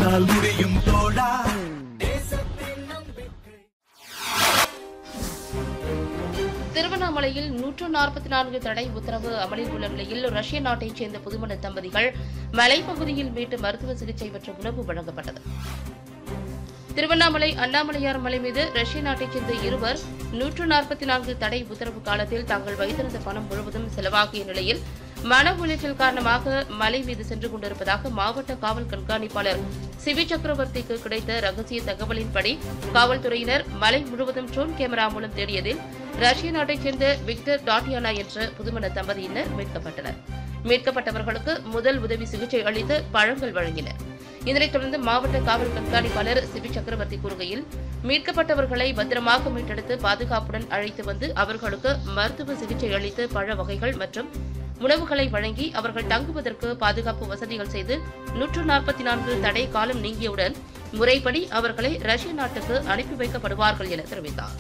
உன்னால் முடியும் தோழா திருவண்ணாமலையில் நூற்று நாற்பத்தி நான்கு தடை உத்தரவு அமலில் உள்ள நிலையில் ரஷ்ய நாட்டைச் சேர்ந்த புதுமண தம்பதிகள் மலைப்பகுதியில் மீட்டு மருத்துவ சிகிச்சை மற்றும் உணவு வழங்கப்பட்டது திருவண்ணாமலை அண்ணாமலையார் மலை மீது ரஷ்ய நாட்டைச் சேர்ந்த இருவர் நூற்று நாற்பத்தி நான்கு தடை உத்தரவு காலத்தில் தாங்கள் வைத்திருந்த பணம் முழுவதும் செலவாகிய நிலையில் மன உளைச்சல் காரணமாக மலை மீது சென்று கொண்டிருப்பதாக மாவட்ட காவல் கண்காணிப்பாளர் சிவி சக்கரவர்த்திக்கு கிடைத்த ரகசிய தகவலின்படி காவல்துறையினர் மலை முழுவதும் ட்ரோன் கேமரா மூலம் தேடியதில் ரஷ்ய நாட்டைச் சேர்ந்த விக்டர் டாட்டியானா என்ற புதுமண தம்பதியினர் மீட்கப்பட்டனர் மீட்கப்பட்டவர்களுக்கு முதல் உதவி சிகிச்சை அளித்து பழங்கள் வழங்கினர் இதனைத் தொடர்ந்து மாவட்ட காவல் கண்காணிப்பாளர் சிவி சக்கரவர்த்தி கூறுகையில் மீட்கப்பட்டவர்களை பத்திரமாக மீட்டெடுத்து பாதுகாப்புடன் அழைத்து வந்து அவர்களுக்கு மருத்துவ சிகிச்சை அளித்து பழ வகைகள் மற்றும் உணவுகளை வழங்கி அவர்கள் தங்குவதற்கு பாதுகாப்பு வசதிகள் செய்து நூற்று நாற்பத்தி நான்கு தடை காலம் நீங்கியவுடன் முறைப்படி அவர்களை ரஷ்ய நாட்டுக்கு அனுப்பி வைக்கப்படுவார்கள் என தெரிவித்தார்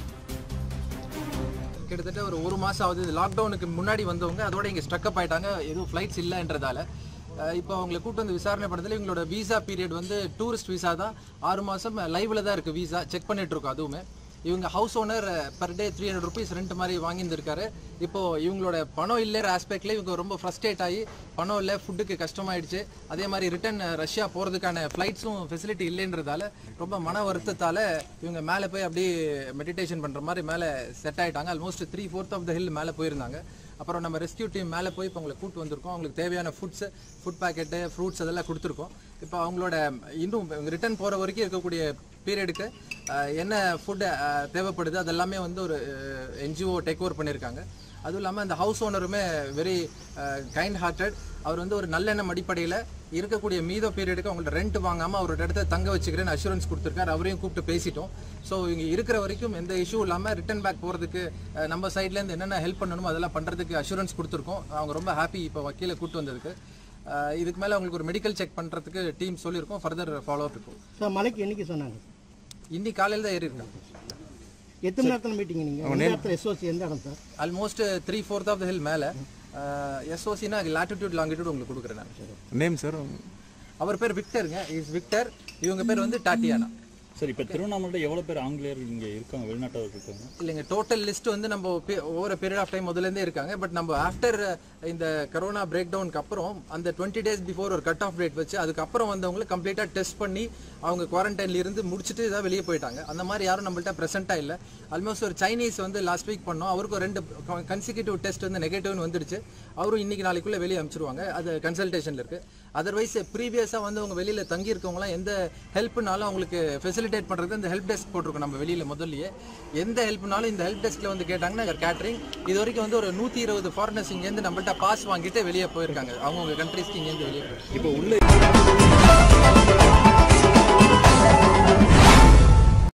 கிட்டத்தட்ட ஒரு ஒரு மாதம் ஆகுது இது லாக்டவுனுக்கு முன்னாடி வந்தவங்க அதோட இங்கே ஸ்ட்ரக்அப் ஆயிட்டாங்க எதுவும் ஃப்ளைட்ஸ் இல்லைன்றதால அஹ் இப்போ அவங்களை கூட்டு வந்து விசாரணை படத்தில் இவங்களோட வீசா பீரியட் வந்து டூரிஸ்ட் வீசா தான் ஆறு மாதம் லைவில் தான் இருக்குது வீசா செக் பண்ணிட்டு இருக்கோம் அதுவுமே இவங்க house owner per day three hundred rupees rent மாதிரி வாங்கியிருந்திருக்காரு இப்போ இவங்களோட பணம் இல்லைற ஆஸ்பெக்ட்ல இவங்க ரொம்ப ஃப்ரஸ்ட்ரேட் ஆகி பணம் இல்லை ஃபுட்டுக்கு கஷ்டமாயிடுச்சு அதே மாதிரி ரிட்டர்ன் ரஷ்யா போகிறதுக்கான ஃப்ளைட்ஸும் ஃபெசிலிட்டி இல்லைன்றதால ரொம்ப மன வருத்தத்தால் இவங்க மேலே போய் அப்படியே மெடிடேஷன் பண்ணுற மாதிரி மேலே செட் ஆயிட்டாங்க almost three fourth of the hill மேலே போயிருந்தாங்க அப்புறம் நம்ம ரெஸ்கியூ டீம் மேலே போய் இப்போ அவங்களை கூட்டு வந்திருக்கோம் அவங்களுக்கு தேவையான ஃபுட்ஸ் ஃபுட் பேக்கெட்டு ஃப்ரூட்ஸ் அதெல்லாம் கொடுத்துருக்கோம் இப்போ அவங்களோட இன்னும் ரிட்டர்ன் போகிற வரைக்கும் இருக்கக்கூடிய பீரியடுக்கு என்ன ஃபுட் தேவைப்படுது அதெல்லாமே வந்து ஒரு என்ஜிஓ டேக் ஓவர் பண்ணியிருக்காங்க அதுவும் இல்லாமல் அந்த ஹவுஸ் ஓனருமே வெரி கைண்ட் ஹார்ட்டட் அவர் வந்து ஒரு நல்லெண்ணம் அடிப்படையில் இருக்கக்கூடிய மீத பீரியடுக்கு அவங்கள்ட்ட ரெண்ட் வாங்காமல் அவரோட இடத்த தங்க வச்சுக்கிறேன்னு அஷூரன்ஸ் கொடுத்துருக்காரு அவரையும் கூப்பிட்டு பேசிட்டோம் ஸோ இங்கே இருக்கிற வரைக்கும் எந்த இஷ்யூ இல்லாமல் ரிட்டர்ன் பேக் போகிறதுக்கு நம்ம சைட்லேருந்து என்னென்ன ஹெல்ப் பண்ணணுமோ அதெல்லாம் பண்ணுறதுக்கு அஷூரன்ஸ் கொடுத்துருக்கோம் அவங்க ரொம்ப ஹாப்பி இப்போ வக்கீலை கூப்பிட்டு வந்ததுக்கு அஹ் இதுக்கு மேலே அவங்களுக்கு ஒரு மெடிக்கல் செக் பண்ணுறதுக்கு டீம் சொல்லியிருக்கோம் ஃபர்தர் ஃபாலோ அப் இருக்கும் சார் மலைக்கு என்னைக்கு சொன்னாங்க இன்னைக்கு காலையில் தான் ஏறி இருக்காங்க எத்தனை நேரத்தில் மீட்டிங் நீங்கள் எந்த இடத்துல எஸ்ஓசி எந்த இடம் sir almost three fourth of the hill மேலே எஸ்ஓசினா லாட்டிடியூட் லாங்கிடியூட் உங்களுக்கு கொடுக்குறேன் நான் நேம் சார் அவர் பேர் விக்டருங்க இஸ் விக்டர் இவங்க பேர் வந்து டாட்டியானா சார் இப்போ திருவண்ணாமலையில் எவ்வளோ பேர் ஆங்கிலேயர் இங்கே இருக்காங்க வெளிநாட்டவர் இருக்காங்க இல்லைங்க டோட்டல் லிஸ்ட் வந்து நம்ம ஓவர பீரியட் ஆஃப் டைம் முதல்லேருந்தே இருக்காங்க பட் நம்ம ஆஃப்டர் இந்த கரோனா பிரேக் டவுனுக்கு அப்புறம் அந்த டுவெண்ட்டி டேஸ் பிஃபோர் ஒரு கட் ஆஃப் டேட் வச்சு அதுக்கப்புறம் வந்தவங்களை கம்ப்ளீட்டாக டெஸ்ட் பண்ணி அவங்க குவாரண்டைன்ல இருந்து முடிச்சுட்டு தான் வெளியே போயிட்டாங்க அந்த மாதிரி யாரும் நம்மள்ட்ட ப்ரெசென்ட்டாக இல்லை ஆல்மோஸ்ட் ஒரு சைனீஸ் வந்து லாஸ்ட் வீக் பண்ணோம் அவருக்கும் ரெண்டு கன்சிக்யூட்டிவ் டெஸ்ட் வந்து நெகட்டிவ்னு வந்துடுச்சு அவரும் இன்னைக்கு நாளைக்குள்ளே வெளியே அனுப்பிச்சிருவாங்க அது கன்சல்டேஷனில் இருக்கு அதர்வைஸ் ப்ரீவியஸாக வந்து அவங்க வெளியில் தங்கி இருக்கவங்களாம் எந்த ஹெல்ப்னாலும் அவங்களுக்கு ஃபெசிலிட்டேட் பண்ணுறது இந்த ஹெல்ப் டெஸ்க் போட்டிருக்கோம் நம்ம வெளியில் முதல்லயே எந்த ஹெல்ப்னாலும் இந்த ஹெல்ப் டெஸ்க்கில் வந்து கேட்டாங்கன்னா கேட்டரிங் இது வரைக்கும் வந்து ஒரு நூற்றி இருபது ஃபாரினர்ஸ் இங்கேருந்து நம்மள்ட்ட பாஸ் வாங்கிட்டு வெளியே போயிருக்காங்க அவங்கவுங்க கண்ட்ரீஸ்க்கு இங்கேருந்து வெளியே போயிருக்காங்க இப்போ உள்ள